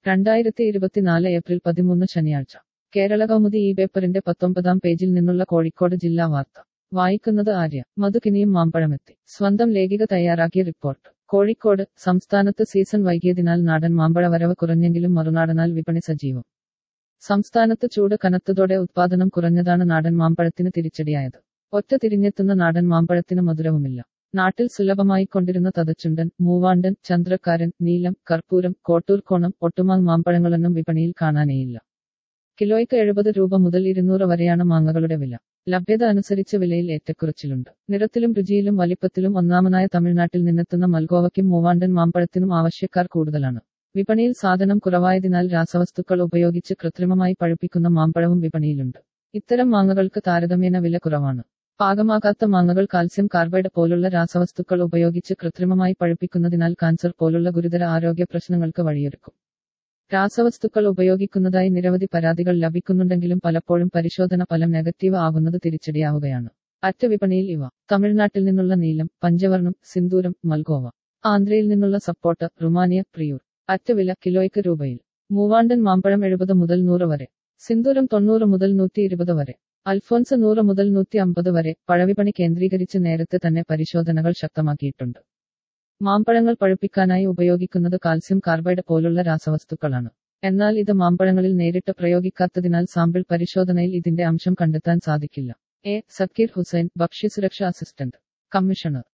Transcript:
രണ്ടായിരത്തി ഇരുപത്തിനാല് ഏപ്രിൽ പതിമൂന്ന് ശനിയാഴ്ച കേരള കൗമുദി ഈ പേപ്പറിന്റെ പത്തൊമ്പതാം പേജിൽ നിന്നുള്ള കോഴിക്കോട് ജില്ലാ വാർത്ത വായിക്കുന്നത് ആര്യ മധുകിനിയും മാമ്പഴമെത്തി സ്വന്തം ലേഖിക തയ്യാറാക്കിയ റിപ്പോർട്ട് കോഴിക്കോട് സംസ്ഥാനത്ത് സീസൺ വൈകിയതിനാൽ നാടൻ മാമ്പഴ വരവ് കുറഞ്ഞെങ്കിലും മറുനാടനാൽ വിപണി സജീവം സംസ്ഥാനത്ത് ചൂട് കനത്തതോടെ ഉത്പാദനം കുറഞ്ഞതാണ് നാടൻ മാമ്പഴത്തിന് തിരിച്ചടിയായത് ഒറ്റ തിരിഞ്ഞെത്തുന്ന നാടൻ മാമ്പഴത്തിന് മധുരവുമില്ല നാട്ടിൽ സുലഭമായി കൊണ്ടിരുന്ന തതച്ചുണ്ടൻ മൂവാണ്ടൻ ചന്ദ്രക്കാരൻ നീലം കർപ്പൂരം കോട്ടൂർക്കോണം ഒട്ടുമാങ് മാമ്പഴങ്ങളൊന്നും വിപണിയിൽ കാണാനേയില്ല കിലോയ്ക്ക് എഴുപത് രൂപ മുതൽ ഇരുന്നൂറ് വരെയാണ് മാങ്ങകളുടെ വില ലഭ്യത അനുസരിച്ച് വിലയിൽ ഏറ്റക്കുറച്ചിലുണ്ട് നിറത്തിലും രുചിയിലും വലിപ്പത്തിലും ഒന്നാമനായ തമിഴ്നാട്ടിൽ നിന്നെത്തുന്ന മൽഗോവയ്ക്കും മൂവാണ്ടൻ മാമ്പഴത്തിനും ആവശ്യക്കാർ കൂടുതലാണ് വിപണിയിൽ സാധനം കുറവായതിനാൽ രാസവസ്തുക്കൾ ഉപയോഗിച്ച് കൃത്രിമമായി പഴുപ്പിക്കുന്ന മാമ്പഴവും വിപണിയിലുണ്ട് ഇത്തരം മാങ്ങകൾക്ക് താരതമ്യേന വില കുറവാണ് പാകമാകാത്ത മാങ്ങകൾ കാൽസ്യം കാർബൈഡ് പോലുള്ള രാസവസ്തുക്കൾ ഉപയോഗിച്ച് കൃത്രിമമായി പഴുപ്പിക്കുന്നതിനാൽ കാൻസർ പോലുള്ള ഗുരുതര ആരോഗ്യ പ്രശ്നങ്ങൾക്ക് വഴിയൊരുക്കും രാസവസ്തുക്കൾ ഉപയോഗിക്കുന്നതായി നിരവധി പരാതികൾ ലഭിക്കുന്നുണ്ടെങ്കിലും പലപ്പോഴും പരിശോധന ഫലം നെഗറ്റീവ് ആകുന്നത് തിരിച്ചടിയാവുകയാണ് അറ്റ വിപണിയിൽ ഇവ തമിഴ്നാട്ടിൽ നിന്നുള്ള നീലം പഞ്ചവർണം സിന്ദൂരം മൽഗോവ ആന്ധ്രയിൽ നിന്നുള്ള സപ്പോർട്ട് റുമാനിയ പ്രിയൂർ അറ്റ വില കിലോയ്ക്ക് രൂപയിൽ മൂവാണ്ടൻ മാമ്പഴം എഴുപത് മുതൽ നൂറ് വരെ സിന്ദൂരം തൊണ്ണൂറ് മുതൽ നൂറ്റി ഇരുപത് വരെ അൽഫോൻസ് നൂറ് മുതൽ നൂറ്റി അമ്പത് വരെ പഴവിപണി കേന്ദ്രീകരിച്ച് നേരത്തെ തന്നെ പരിശോധനകൾ ശക്തമാക്കിയിട്ടുണ്ട് മാമ്പഴങ്ങൾ പഴുപ്പിക്കാനായി ഉപയോഗിക്കുന്നത് കാൽസ്യം കാർബൈഡ് പോലുള്ള രാസവസ്തുക്കളാണ് എന്നാൽ ഇത് മാമ്പഴങ്ങളിൽ നേരിട്ട് പ്രയോഗിക്കാത്തതിനാൽ സാമ്പിൾ പരിശോധനയിൽ ഇതിന്റെ അംശം കണ്ടെത്താൻ സാധിക്കില്ല എ സക്കീർ ഹുസൈൻ ഭക്ഷ്യസുരക്ഷാ അസിസ്റ്റന്റ് കമ്മീഷണർ